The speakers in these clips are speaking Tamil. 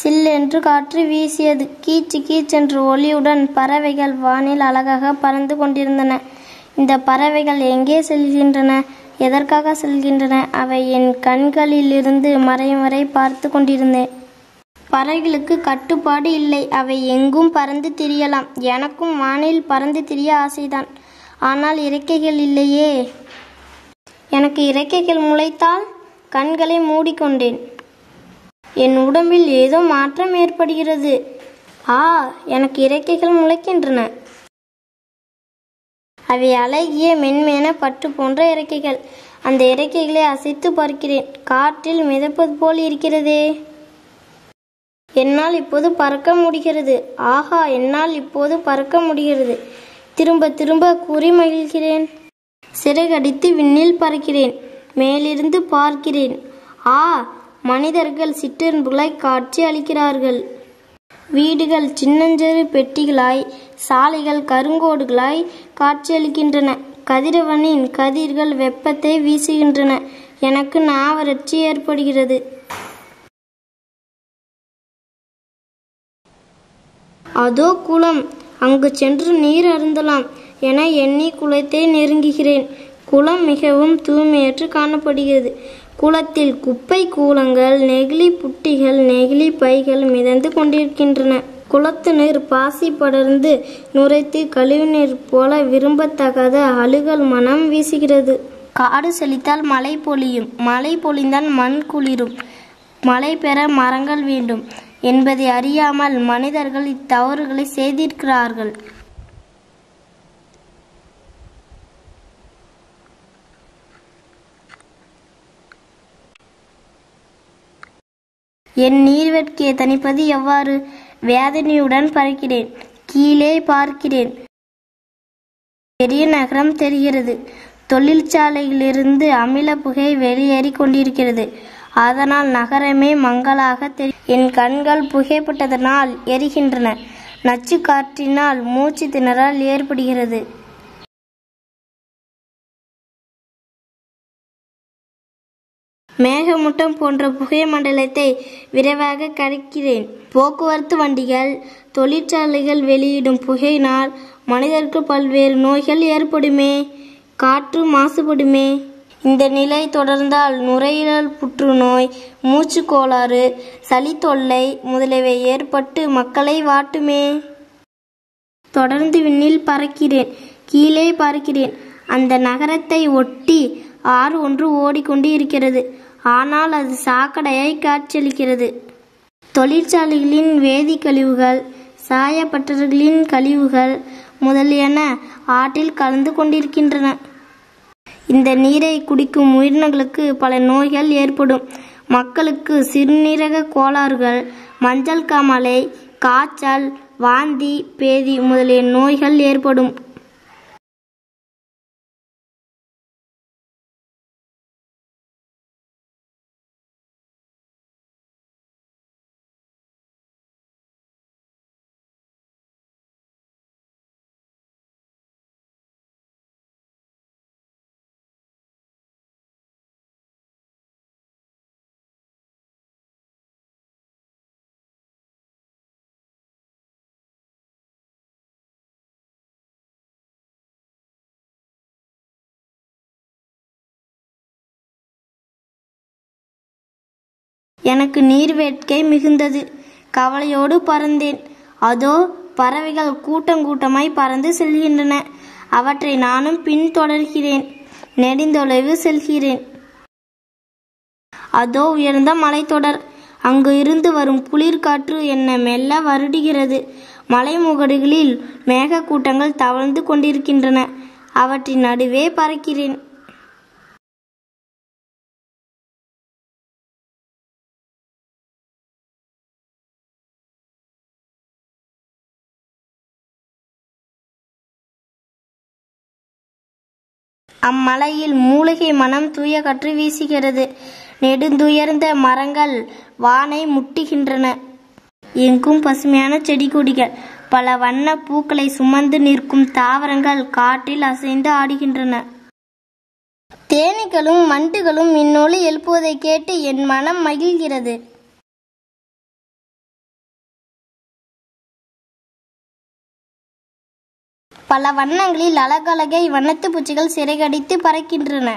சில்லென்று காற்று வீசியது கீச்சு கீச்சென்று ஒளியுடன் பறவைகள் வானில் அழகாக பறந்து கொண்டிருந்தன இந்த பறவைகள் எங்கே செல்கின்றன எதற்காக செல்கின்றன அவை என் கண்களிலிருந்து மறையும் வரை பார்த்து கொண்டிருந்தேன் பறவைகளுக்கு கட்டுப்பாடு இல்லை அவை எங்கும் பறந்து திரியலாம் எனக்கும் வானில் பறந்து திரிய ஆசைதான் ஆனால் இறக்கைகள் இல்லையே எனக்கு இறக்கைகள் முளைத்தால் கண்களை மூடிக்கொண்டேன் என் உடம்பில் ஏதோ மாற்றம் ஏற்படுகிறது ஆ எனக்கு இறக்கைகள் முளைக்கின்றன அவை அழகிய மென்மேன பட்டு போன்ற இறக்கைகள் அந்த இறக்கைகளை அசைத்து பார்க்கிறேன் காற்றில் மிதப்பது போல் இருக்கிறதே என்னால் இப்போது பறக்க முடிகிறது ஆஹா என்னால் இப்போது பறக்க முடிகிறது திரும்ப திரும்ப கூறி மகிழ்கிறேன் சிறகடித்து விண்ணில் பறக்கிறேன் மேலிருந்து பார்க்கிறேன் ஆ மனிதர்கள் சிற்றன்புகளாய் காட்சி அளிக்கிறார்கள் வீடுகள் சின்னஞ்சிறு பெட்டிகளாய் சாலைகள் கருங்கோடுகளாய் காட்சியளிக்கின்றன கதிரவனின் கதிர்கள் வெப்பத்தை வீசுகின்றன எனக்கு நாவறட்சி ஏற்படுகிறது அதோ குளம் அங்கு சென்று நீர் அருந்தலாம் என எண்ணி குளத்தை நெருங்குகிறேன் குளம் மிகவும் தூய்மையற்று காணப்படுகிறது குளத்தில் குப்பை கூலங்கள் நெகிழி புட்டிகள் நெகிழி பைகள் மிதந்து கொண்டிருக்கின்றன குளத்து நீர் பாசி படர்ந்து நுரைத்து கழிவுநீர் போல விரும்பத்தகாத அழுகல் மனம் வீசுகிறது காடு செழித்தால் மழை பொழியும் மழை பொழிந்தால் மண் குளிரும் மழை பெற மரங்கள் வேண்டும் என்பதை அறியாமல் மனிதர்கள் இத்தவறுகளை செய்திருக்கிறார்கள் என் நீர்வெட்கியை தணிப்பது எவ்வாறு வேதனையுடன் பறக்கிறேன் கீழே பார்க்கிறேன் பெரிய நகரம் தெரிகிறது தொழிற்சாலையிலிருந்து அமில புகை வெளியேறி கொண்டிருக்கிறது அதனால் நகரமே மங்கலாக தெரி என் கண்கள் புகைப்பட்டதனால் எரிகின்றன நச்சு காற்றினால் மூச்சு திணறல் ஏற்படுகிறது மேகமூட்டம் போன்ற புகை மண்டலத்தை விரைவாக கடக்கிறேன் போக்குவரத்து வண்டிகள் தொழிற்சாலைகள் வெளியிடும் புகையினால் மனிதருக்கு பல்வேறு நோய்கள் ஏற்படுமே காற்று மாசுபடுமே இந்த நிலை தொடர்ந்தால் நுரையீரல் புற்றுநோய் மூச்சு கோளாறு சளி தொல்லை முதலியவை ஏற்பட்டு மக்களை வாட்டுமே தொடர்ந்து விண்ணில் பறக்கிறேன் கீழே பார்க்கிறேன் அந்த நகரத்தை ஒட்டி ஆறு ஒன்று ஓடிக்கொண்டு இருக்கிறது ஆனால் அது சாக்கடையாய் காட்சியளிக்கிறது தொழிற்சாலைகளின் வேதி கழிவுகள் சாயப்பட்டவர்களின் கழிவுகள் முதலியன ஆற்றில் கலந்து கொண்டிருக்கின்றன இந்த நீரை குடிக்கும் உயிரினங்களுக்கு பல நோய்கள் ஏற்படும் மக்களுக்கு சிறுநீரக கோளாறுகள் மஞ்சள் காமாலை காய்ச்சல் வாந்தி பேதி முதலிய நோய்கள் ஏற்படும் எனக்கு நீர் வேட்கை மிகுந்தது கவலையோடு பறந்தேன் அதோ பறவைகள் கூட்டங்கூட்டமாய் பறந்து செல்கின்றன அவற்றை நானும் பின்தொடர்கிறேன் நெடுந்தொலைவு செல்கிறேன் அதோ உயர்ந்த மலைத்தொடர் அங்கு இருந்து வரும் குளிர்காற்று என்ன மெல்ல வருடுகிறது மலைமுகடுகளில் மேகக்கூட்டங்கள் தவழ்ந்து கொண்டிருக்கின்றன அவற்றின் நடுவே பறக்கிறேன் அம்மலையில் மூலிகை மனம் தூய காற்று வீசுகிறது நெடுந்துயர்ந்த மரங்கள் வானை முட்டுகின்றன எங்கும் பசுமையான செடி கொடிகள் பல வண்ண பூக்களை சுமந்து நிற்கும் தாவரங்கள் காற்றில் அசைந்து ஆடுகின்றன தேனீக்களும் மண்டுகளும் இந்நொலி எழுப்புவதை கேட்டு என் மனம் மகிழ்கிறது பல வண்ணங்களில் அழகழகை வண்ணத்து பூச்சிகள் சிறைகடித்து பறக்கின்றன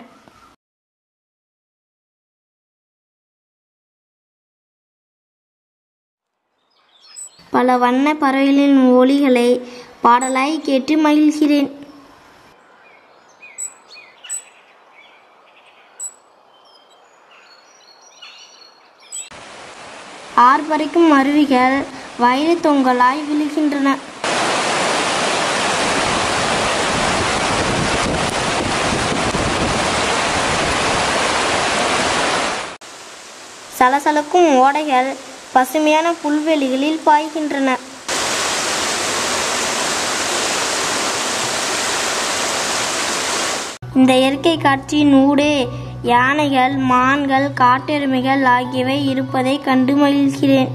பல வண்ண பறவைகளின் ஒலிகளை பாடலாய் கேட்டு மகிழ்கிறேன் ஆர்ப்பரிக்கும் அருவிகள் வயது தொங்கலாய் விழுகின்றன சலசலக்கும் ஓடைகள் பசுமையான புல்வெளிகளில் பாய்கின்றன இந்த இயற்கை காட்சியின் ஊடே யானைகள் மான்கள் காட்டெருமைகள் ஆகியவை இருப்பதை கண்டு மகிழ்கிறேன்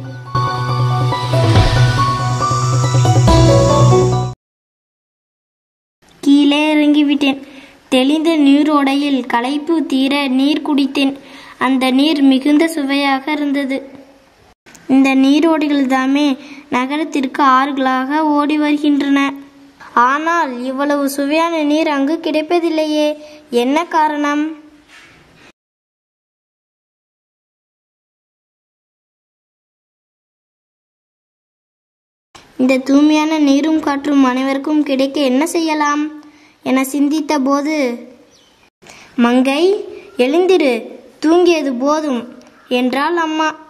கீழே இறங்கிவிட்டேன் தெளிந்த நீரோடையில் களைப்பு தீர நீர் குடித்தேன் அந்த நீர் மிகுந்த சுவையாக இருந்தது இந்த நீரோடைகள் தாமே நகரத்திற்கு ஆறுகளாக ஓடி வருகின்றன ஆனால் இவ்வளவு சுவையான நீர் அங்கு கிடைப்பதில்லையே என்ன காரணம் இந்த தூய்மையான நீரும் காற்றும் அனைவருக்கும் கிடைக்க என்ன செய்யலாம் என சிந்தித்த போது மங்கை எழுந்திரு தூங்கியது போதும் என்றாள் அம்மா